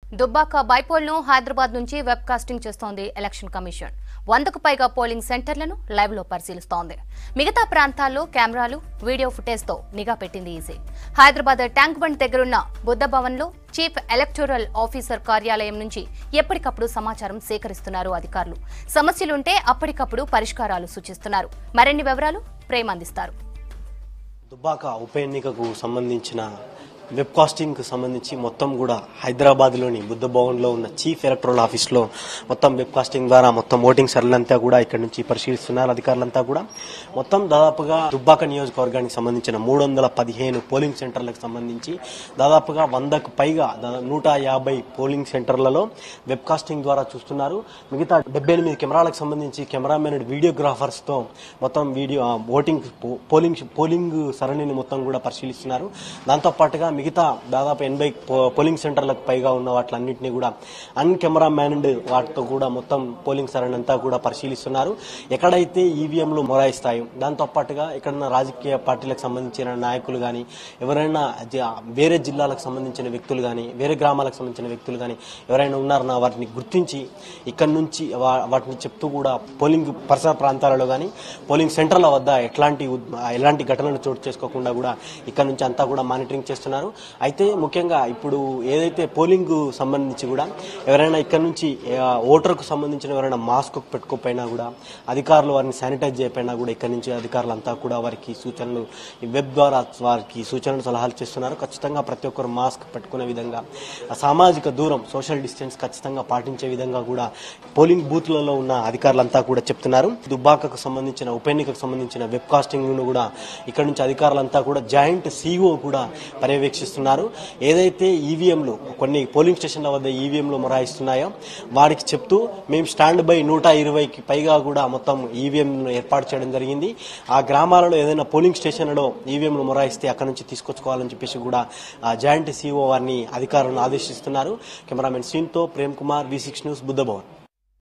దుబ్బాక బైపోల్ను హైదరాబాద్ నుంచి web casting చేస్తోంది ఎలక్షన్ కమిషన్ వందకు పైగా పోలింగ్ సెంటర్లను లైవ్ లో పరిశీలిస్తోంది మిగతా ప్రాంతాల్లో కెమెరాలు వీడియో ఫుటేజ్తో నిఘా పెట్టింది ఈసీ హైదరాబాద్ ట్యాంక్ బండ్ దగ్గరున్న బుద్ధ భవన్లో చీఫ్ ఎలక్టోరల్ ఆఫీసర్ కార్యాలయం నుంచి ఎప్పటికప్పుడు సమాచారం సేకరిస్తున్నారు అధికారులు సమస్యలుంటే అప్పటికప్పుడు పరిష్కారాలు సూచిస్తున్నారు మరిన్ని వివరాలు ప్రేమ అందిస్తారు దుబ్బాక ఉప ఎన్నికకు సంబంధించిన వెబ్ కాస్టింగ్కి సంబంధించి మొత్తం కూడా హైదరాబాద్లోని బుద్ధ భవన్లో ఉన్న చీఫ్ ఎలక్టరల్ ఆఫీస్లో మొత్తం వెబ్ కాస్టింగ్ ద్వారా మొత్తం ఓటింగ్ సరళంతా కూడా ఇక్కడ నుంచి పరిశీలిస్తున్నారు అధికారులంతా కూడా మొత్తం దాదాపుగా దుబ్బాక నియోజకవర్గానికి సంబంధించిన మూడు వందల పదిహేను పోలింగ్ సెంటర్లకు సంబంధించి దాదాపుగా వందకు పైగా దాదా- నూట యాభై పోలింగ్ సెంటర్లలో వెబ్ కాస్టింగ్ ద్వారా చూస్తున్నారు మిగతా డెబ్బై ఎనిమిది కెమెరాలకు సంబంధించి కెమెరామెన్ వీడియోగ్రాఫర్స్తో మొత్తం వీడియో ఆ, ఓటింగ్ పో- పోలింగ్ పోలింగ్ సరళిని మొత్తం కూడా పరిశీలిస్తున్నారు దాంతో పాటుగా మిగతా దాదాపు ఎనభై పో- పోలింగ్ సెంటర్లకు పైగా ఉన్న వాటిలన్నింటినీ కూడా అన్ కెమెరా మ్యాన్డ్ వాటితో కూడా మొత్తం పోలింగ్ సరళి అంతా కూడా పరిశీలిస్తున్నారు ఎక్కడైతే ఈవీఎంలు మొరాయిస్తాయో దాంతో పాటుగా ఎక్కడన్నా రాజకీయ పార్టీలకు సంబంధించిన నాయకులు కానీ ఎవరైనా జ- వేరే జిల్లాలకు సంబంధించిన వ్యక్తులు కానీ వేరే గ్రామాలకు సంబంధించిన వ్యక్తులు కానీ ఎవరైనా ఉన్నారన్నా వాటిని గుర్తించి ఇక్కడ నుంచి వా- వాటిని చెప్తూ కూడా పోలింగ్ పరిసర ప్రాంతాలలో కానీ పోలింగ్ సెంటర్ల వద్ద ఎట్లాంటి ఉద్- ఎలాంటి ఘటనలు చోటు చేసుకోకుండా కూడా ఇక్కడ నుంచి అంతా కూడా మానిటరింగ్ చేస్తున్నారు అయితే ముఖ్యంగా ఇప్పుడు ఏదైతే పోలింగ్ సంబంధించి కూడా ఎవరైనా ఇక్కడ నుంచి ఆ, ఓటర్కు సంబంధించిన ఎవరైనా మాస్క్ పెట్టుకోకపోయినా కూడా అధికారులు వారిని శానిటైజ్ చేయకపోయినా కూడా ఇక్కడ నుంచి అధికారులు అంతా కూడా వారికి సూచనలు ఈ వెబ్ ద్వారా వారికి సూచనలు సలహాలు చేస్తున్నారు ఖచ్చితంగా ప్రతి ఒక్కరు మాస్క్ పెట్టుకునే విధంగా ఆ సామాజిక దూరం సోషల్ డిస్టెన్స్ ఖచ్చితంగా పాటించే విధంగా కూడా పోలింగ్ బూత్లలో ఉన్న అధికారులంతా కూడా చెప్తున్నారు దుబ్బాకకు సంబంధించిన ఉప ఎన్నికకు సంబంధించిన వెబ్ కాస్టింగ్ ను కూడా ఇక్కడ నుంచి అధికారులంతా కూడా జాయింట్ సీఓ కూడా పర్యవేక్షిస్తున్నారు ఏదైతే ఈవీఎంలు కొన్ని పోలింగ్ స్టేషన్ల వద్ద ఈవీఎంలు మొరాయిస్తున్నాయో వారికి చెప్తూ మేము స్టాండ్ బై నూట ఇరవైకి పైగా కూడా మొత్తం ఈవీఎం ఏర్పాటు చేయడం జరిగింది ఆ గ్రామాలలో ఏదైనా పోలింగ్ స్టేషన్లలో ఈవీఎంలు మొరాయిస్తే అక్కడ నుంచి తీసుకొచ్చుకోవాలని చెప్పేసి కూడా ఆ జాయింట్ సీఓ వారిని అధికారులను ఆదేశిస్తున్నారు కెమెరామెన్ శ్రీన్తో Prem Kumar V six news బుద్ధభవన్